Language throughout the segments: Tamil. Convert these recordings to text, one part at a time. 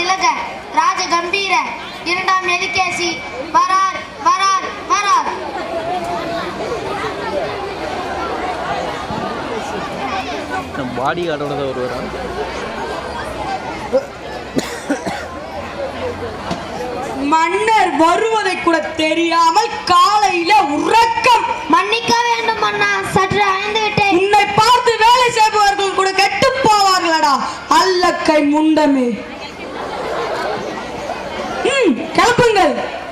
திலக ராஜ கம்பீர இரண்டாம் எலிகேசி வரார் வரார் வரார் பாடி கார்டோட தான் வருவாரா மன்னர் வருவதை கூட தெரியாமல் காலையில உறக்கம் மன்னிக்க வேண்டும் மன்னா சற்று அழிந்து விட்டேன் உன்னை பார்த்து வேலை செய்பவர்கள் கூட கெட்டு போவார்களடா அல்லக்கை முண்டமே ம், கிளப்புங்கள்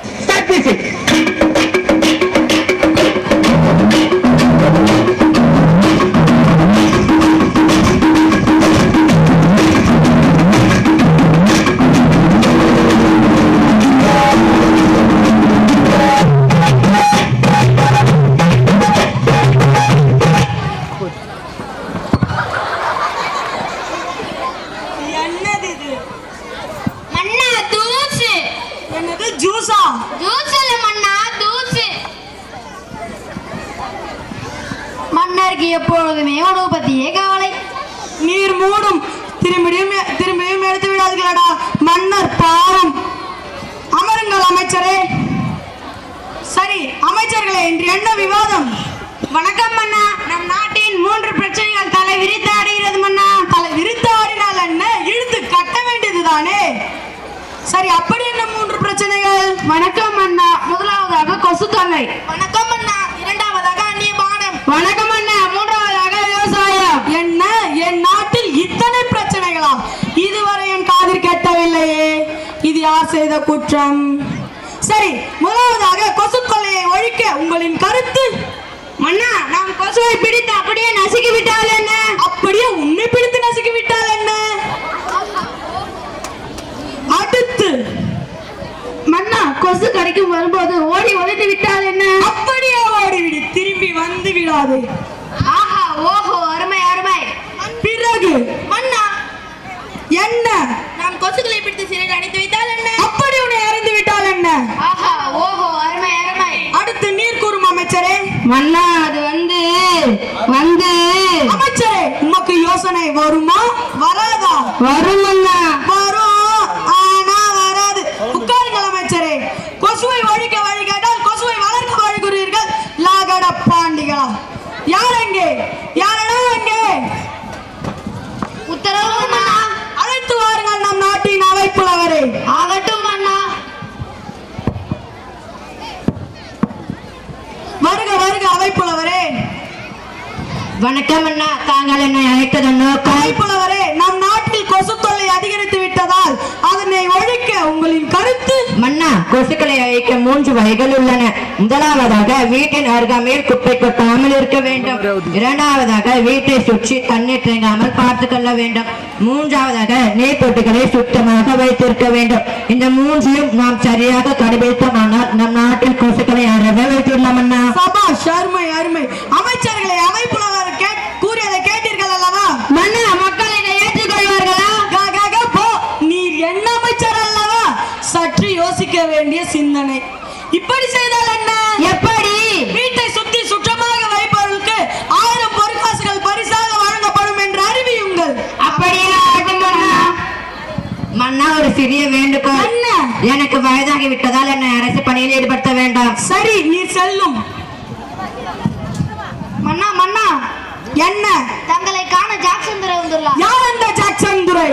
என்னது இது மன்னா தூசு என்னது ஜூஸா ஜூஸ் இல்ல மன்னா தூசு மன்னருக்கு எப்பொழுதுமே உணவு பத்தியே கவலை நீர் மூடும் திரும்பியும் திரும்பியும் எடுத்து விடாதீர்களடா மன்னர் பாவம் அமருங்கள் அமைச்சரே சரி அமைச்சர்களே இன்று என்ன விவாதம் வணக்கம் மன்னா நம் நாட்டின் மூன்று பிரச்சனைகள் தலை விரித்து ஆடுகிறது மன்னா தலை விரித்து ஆடினால் என்ன இழுத்து கட்ட வேண்டியதுதானே சரி அப்படி என்ன மூன்று பிரச்சனைகள் வணக்கம் அண்ணா முதலாவதாக கொசு தொல்லை வணக்கம் அண்ணா இரண்டாவதாக அந்நிய பானம் வணக்கம் அண்ணா மூன்றாவதாக விவசாயம் என்ன என் நாட்டில் இத்தனை பிரச்சனைகளா இதுவரை என் காதில் கேட்டவில்லையே இது யார் செய்த குற்றம் சரி முதலாவதாக கொசு கொள்ளையை ஒழிக்க உங்களின் கருத்து மன்னா நாம் கொசுவை பிடித்து அப்படியே நசுக்கி விட்டால் என்ன அப்படியே உன்னை பிடித்து நசுக்கி விட்டால் என்ன அடுத்து மன்னா கொசு கடிக்கும் வரும்போது ஓடி ஒளிந்து விட்டால் என்ன அப்படியே ஓடிவிடு திரும்பி வந்து விடாது ஆஹா ஓஹோ அருமை அருமை பிறகு மன்னா என்ன நாம் கொசுக்களை பிடித்து சிறையில் அடைத்து வைத்தால் என்ன அப்படி உன்னை அறிந்து விட்டால் என்ன ஆஹா ஓஹோ அருமை அருமை அடுத்து நீர் கூறும் அமைச்சரே மன்னா அது வந்து வந்து அமைச்சரே உமக்கு யோசனை வருமா வராதா வரும் மன்னா வரும் ஆனா வராது உட்காருங்கள் அமைச்சரே கொசுவை ஒழிக்க வழி கேட்டால் கொசுவை வளர்க்க வழிகிறீர்கள் லாகட பாண்டிகளா யார் அங்கே யாரடா அங்கே உத்தரவு மன்னா அழைத்து வாருங்கள் நம் நாட்டின் அவைப்புலவரே ஆகட்டும் மன்னா வருக வருக அவைப்புலவரே வணக்கம் அண்ணா தாங்கள் என்னை அழைத்ததன் நோக்கம் அவைப்புலவரே நம் நாட்டில் கொசு தொல்லை அதிகரித்து விட்டதால் அதனை ஒழிக்க உங்களின் கருத்து மன்னா கொசுக்களை அழிக்க மூன்று வகைகள் உள்ளன முதலாவதாக வீட்டின் அருகாமையில் குப்பை கொட்டாமல் இருக்க வேண்டும் இரண்டாவதாக வீட்டை சுற்றி தண்ணீர் தேங்காமல் பார்த்துக் கொள்ள வேண்டும் மூன்றாவதாக நீர் தொட்டிகளை சுத்தமாக வைத்திருக்க வேண்டும் இந்த மூன்றையும் நாம் சரியாக கடைபிடித்தோமானால் நம் நாட்டில் கொசுக்களை அறவே வைத்துள்ளோம் அண்ணா சபா அருமை அருமை அமைச்சர்களை அவைப்புலவர் கேட் கூறியதை கேட்டீர்கள் அல்லவா மன்னா மக்கள் இதை ஏற்றுக்கொள்வார்களா கா, கா, கா, போ நீர் என்ன அமைச்சர் அல்லவா சற்று யோசிக்க வேண்டிய சிந்தனை இப்படி செய்தால் என்ன எப்படி வீட்டை சுத்தி சுற்றமாக வைப்பவர்களுக்கு ஆயிரம் பொற்காசுகள் பரிசாக வழங்கப்படும் என்று அறிவியுங்கள் அப்படியே ஆகட்டும் மன்னா மன்னா ஒரு சிறிய வேண்டுகோள் என்ன? எனக்கு வயதாகி விட்டதால் என்னை அரசு பணியில் ஈடுபடுத்த வேண்டாம் சரி நீர் செல்லும் மன்னா மன்னா என்ன தங்களை காண ஜாக்சன் துரை வந்துள்ளார் யார் அந்த ஜாக்சன் துரை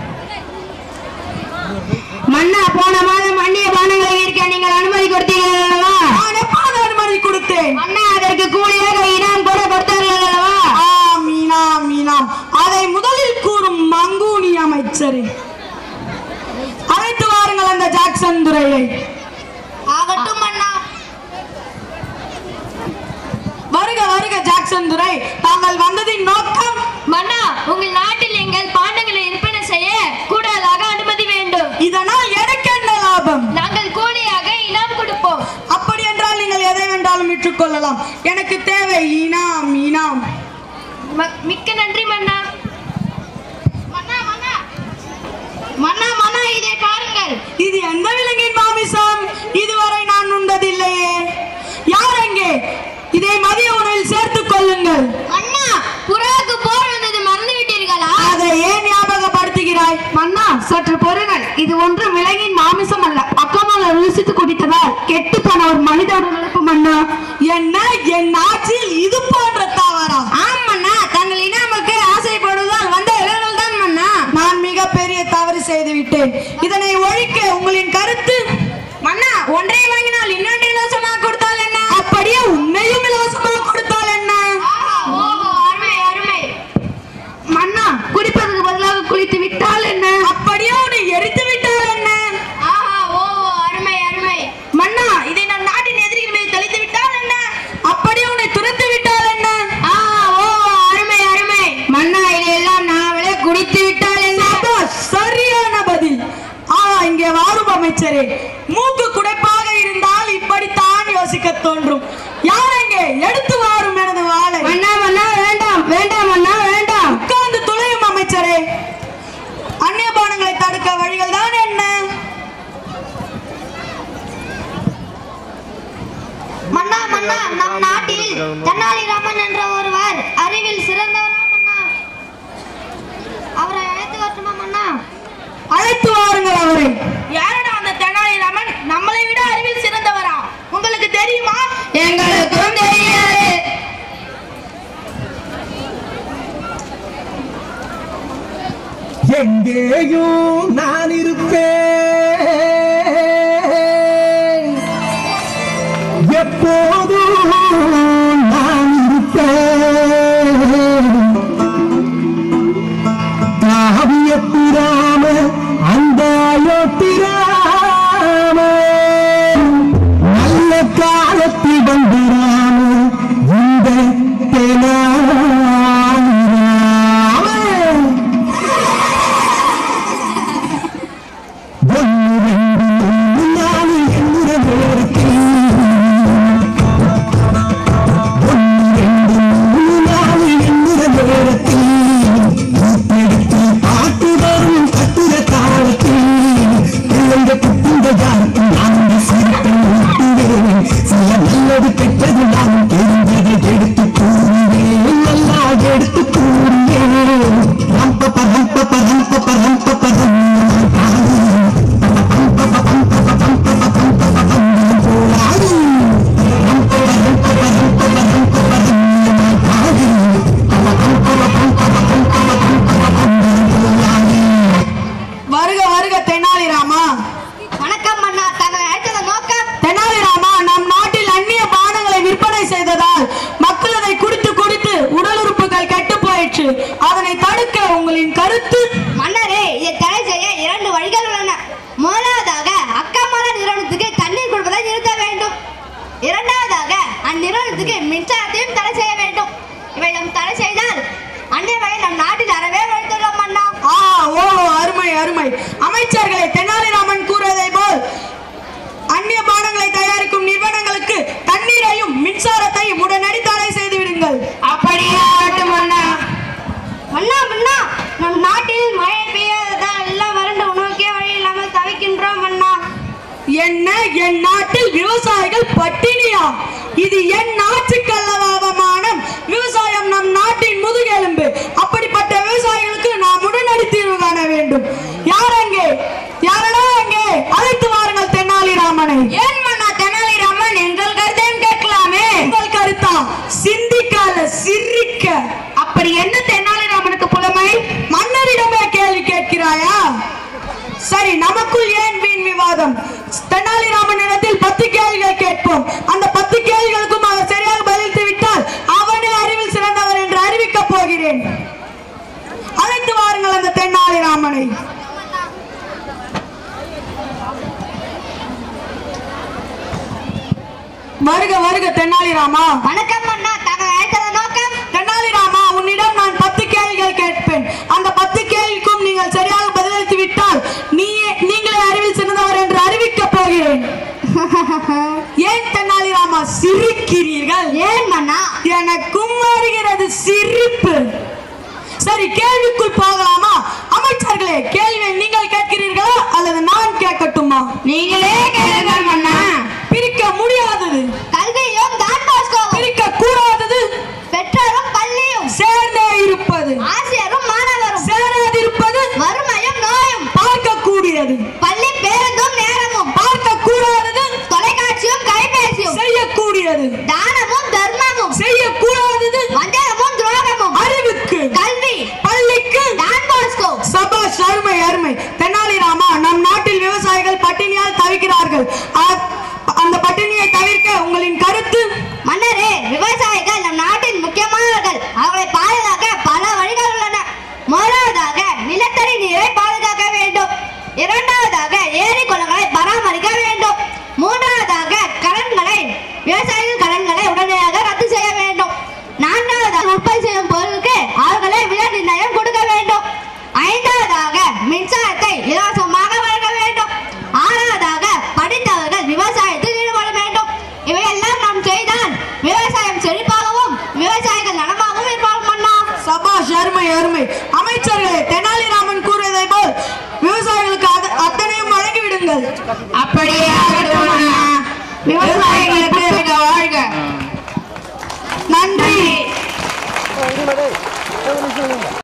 மன்னா போன மாதம் அந்நிய பானங்களை இருக்க நீங்கள் அனுமதி கொடுத்தீர்கள் அல்லவா நான் எப்போது அனுமதி கொடுத்தேன் மன்னா அதற்கு கூலியாக இனாம் கூட கொடுத்தார்கள் அல்லவா ஆம் மீனாம் மீனாம் அதை முதலில் கூறும் மங்கூனி அமைச்சரே அழைத்து வாருங்கள் அந்த ஜாக்சன் துரையை ஆகட்டும் மன்னா வருக வருக ஜாக்சன் துரை தாங்கள் வந்ததின் நோக்கம் மன்னா உங்கள் நாட்டில் எங்கள் பாண்டங்களை விற்பனை செய்ய கூடுதலாக அனுமதி வேண்டும் இதனால் எனக்கு என்ன லாபம் நாங்கள் கூலியாக இனாம் கொடுப்போம் அப்படி என்றால் நீங்கள் எதை வேண்டாலும் விற்றுக்கொள்ளலாம் எனக்கு தேவை இனாம் இனாம் ம- மிக்க நன்றி மன்னா மன்னா மன்னா மன்னா மன்னா இதை பாருங்கள் இது எந்த விலங்கின் மாமிசம் இதுவரை நான் உண்டதில்லையே யார் அங்கே இதை மதிய உணவில் சேர்த்துக் கொள்ளுங்கள் மன்னா புறாவுக்கு போர் வந்தது மறந்து விட்டீர்களா அதை ஏன் ஞாபகப்படுத்துகிறாய் மன்னா சற்று பொறுங்கள் இது ஒன்று விலங்கின் மாமிசம் அல்ல அக்கமாக ருசித்து குடித்ததால் கெட்டு போன ஒரு மனிதோட நினைப்பு மன்னா என்ன என் நாட்டில் இது போன்ற தவறா ஆமண்ணா தங்கள் இனாமுக்கு ஆசைப்படுவதால் வந்த இளைஞர்கள் தான் மன்னா நான் மிகப்பெரிய தவறு செய்து விட்டேன் இதனை ஒழிக்க உங்களின் கருத்து மன்னா ஒன்றை வாங்கினால் இன்னொன்று இலவசமாக கொடுத்தால் என்ன அப்படியே உண்மையும் இலவசமாக கொடுத்தால் என்ன ஓஹோ அருமை அருமை மன்னா குடிப்பதற்கு பதிலாக குளித்து விட்டால் என்ன அப்படியே உன்னை எரித்து விட்டால் என்ன ஆஹா ஓஹோ அருமை அருமை மன்னா இதை நம் நாட்டின் எதிரிகள் மீது தெளித்து விட்டால் என்ன அப்படியே உன்னை துரத்து விட்டால் என்ன ஆஹா ஓஹோ அருமை அருமை மன்னா இதையெல்லாம் நாவலே குடித்து விட்டால் என்ன சபாஷ், சரியான பதில் ஆ இங்கே வாரும் அமைச்சரே மூக்கு குடைப்பாக இருந்தால் இப்படித்தான் யோசிக்க தோன்றும் யார் எங்கே எடுத்து வாரும் எனது வாளை மன்னா மன்னா வேண்டாம் வேண்டாம் மன்னா வேண்டாம் உட்கார்ந்து துளையும் அமைச்சரே அந்நிய பானங்களை தடுக்க வழிகள் தான் என்ன மன்னா மன்னா நம் நாட்டில் தென்னாலிராமன் என்ற ஒருவர் அறிவில் சிறந்தவரா மன்னா அவரை அழைத்து வரட்டுமா மன்னா அழைத்து வாருங்கள் அவரை யாரடா அந்த தெனாலிராமன் நம்மளை விட அறிவில் சிறந்தவரா உங்களுக்கு தெரியுமா எங்களுக்கும் தெரியாது எங்கேயும் நான் இருப்பேன் எப்போதும் நான் இருப்பேன் காவியத்திராம அந்த அயோத்திராம நல்ல காலத்தில் வந்திராம இந்த தெனாலிராம ஒன்று ரெண்டு மூணு நாலு எண்ணுற நேரத்தில் ஒன்று ரெண்டு மூணு நாலு எண்ணுற நேரத்தில் ஊத்தெடுத்து பாட்டு வரும் கட்டுற காலத்தில் பிள்ளைங்க குட்டுங்க யாருக்கும் நான் சிரிப்பை ஊட்டுவேன் சில நல்லது கெட்டது நான் தெரிஞ்சதை எடுத்து கூறுவேன் நல்லா எடுத்து கூறுவேன் ரம்ப பரம்ப பரம்ப பரம்ப பரம் வருக வருக தெனாலிராமா வணக்கம் மன்னா தங்களை அழைத்தத நோக்கம் தெனாலிராமா நம் நாட்டில் அந்நிய பானங்களை விற்பனை செய்ததால் மக்கள் அதை குடித்து குடித்து உடல் உறுப்புகள் கெட்டு போயிற்று அதனை தடுக்க உங்களின் கருத்து மன்னரே இதை தடை செய்ய இரண்டு வழிகள் உள்ளன முதலாவதாக அக்கமல நிறுவனத்துக்கு தண்ணீர் கொடுப்பதை நிறுத்த வேண்டும் இரண்டாவதாக அந்நிறுவனத்துக்கு மின்சாரத்தையும் தடை செய்ய வேண்டும் இவை நாம் தடை செய்தால் அந்நிய வகை நம் நாட்டில் அறவே வைத்துள்ளோம் மன்னா ஆ ஓ அருமை அருமை அமைச்சர்களே தெனாலிராமன் கூறுவதை போல் அந்நிய பானங்களை தயாரிக்கும் நிறுவனங்களுக்கு தண்ணீரையும் மின்சாரத்தையும் உடனடி தடை செய்து விடுங்கள் அப்படியே ஆகட்டும் மன்னா மன்னா மன்னா நம் நாட்டில் மழை பெய்யாததால் எல்லாம் வறண்ட உணவுக்கே வழி இல்லாமல் தவிக்கின்றோம் மன்னா என்ன என் நாட்டில் விவசாயிகள் பட்டினியா இது என் நாட்டுக்கல்லவா அவமானம் விவசாயம் நம் நாட்டின் முதுகெலும்பு அப்படிப்பட்ட விவசாயிகளுக்கு நாம் உடனடி தீர்வு காண வேண்டும் யார் அங்கே யாரடா அங்கே அழைத்து வாருங்கள் தென்னாலிராமனை ஏன் மன்னா தெனாலிராமன் எங்கள் கருத்தையும் கேட்கலாமே உங்கள் கருத்தா சிந்திக்கால சிரிக்க அப்படி என்ன தெனாலிராமனுக்கு புலமை மன்னரிடமே கேள்வி கேட்கிறாயா சரி நமக்குள் ஏன் வீண் விவாதம் தெனாலிராமன் இடத்தில் பத்து கேள்விகள் கேட்போம் அந்த பத்து கேள்விகளுக்கும் அவர் சரியாக பதிலளித்து விட்டால் அவனே அறிவில் சிறந்தவர் என்று அறிவிக்கப் போகிறேன் அழைத்து வாருங்கள் அந்த தென்னாலிராமனை வருக வருக தென்னாலிராமா வணக்கம் மன்னா தங்களை அழைத்தத நோக்கம் தெனாலிராமா உன்னிடம் நான் பத்து கேள்விகள் கேட்பேன் அந்த பத்து கேள்விக்கும் நீங்கள் சரியாக பதிலளித்து விட்டால் நீயே நீங்களே அறிவில் சிறந்தவர் என்று அறிவிக்கப் போகிறேன் ஏன் தெனாலிராமா சிரிக்கிறீர்கள் ஏன் மன்னா எனக்கும் வருகிறது சிரிப்பு சரி கேள்விக்குள் போகலாமா அமைச்சர்களே கேள்வியை நீங்கள் கேட்கிறீர்களா அல்லது நான் கேட்கட்டுமா நீங்களே கேளுங்கள் மன்னா பிரிக்க முடியாதது கல்வியும் தான் பாஸ்கோவும் பிரிக்க கூடாதது பெற்றோரும் பள்ளியும் சேர்ந்தே இருப்பது ஆசிரியரும் மாணவரும் சேராதிருப்பது வறுமையும் நோயும் பார்க்கக்கூடியது பள்ளி அருமை தெனாலிராமா நம் நாட்டில் விவசாயிகள் பட்டினியால் தவிக்கிறார்கள் அ- அந்த பட்டினியை தவிர்க்க உங்களின் கருத்து மன்னரே விவசாயிகள் நம் நாட்டின் முக்கியமானவர்கள் அவர்களை பாதுகாக்க பல வழிகள் உள்ளன முதலாவதாக நிலத்தடி நீரை பாதுகாக்க வேண்டும் இரண்டாவதாக ஏரி குளங்களை பராமரிக்க வேண்டும் மூன்றாவதாக கடன்களை விவசாயிகள் கடன்களை உடனடியாக ரத்து செய்ய வேண்டும் நான்காவதாக உற்பத்தி செய்யும் பொருளுக்கு அவர்களே விலை நிர்ணயம் கொடுக்க வேண்டும் ஐந்தாவதாக மின்சாரத்தை இலவசமாக வழங்க வேண்டும் ஆறாவதாக படித்தவர்கள் விவசாயத்தில் ஈடுபட வேண்டும் இவையெல்லாம் நாம் செய்தால் விவசாயம் செழிப்பாகவும் விவசாயிகள் நலமாகவும் இருப்பார்கள் மன்னா சபாஷ் அருமை அருமை அமைச்சர்களே தெனாலிராமன் கூறியதை போல் விவசாயிகளுக்கு அத- அத்தனையும் வழங்கிவிடுங்கள் அப்படியே ஆகட்டும் அண்ணா. விவசாயிகளுக்கு வாழ்க நன்றி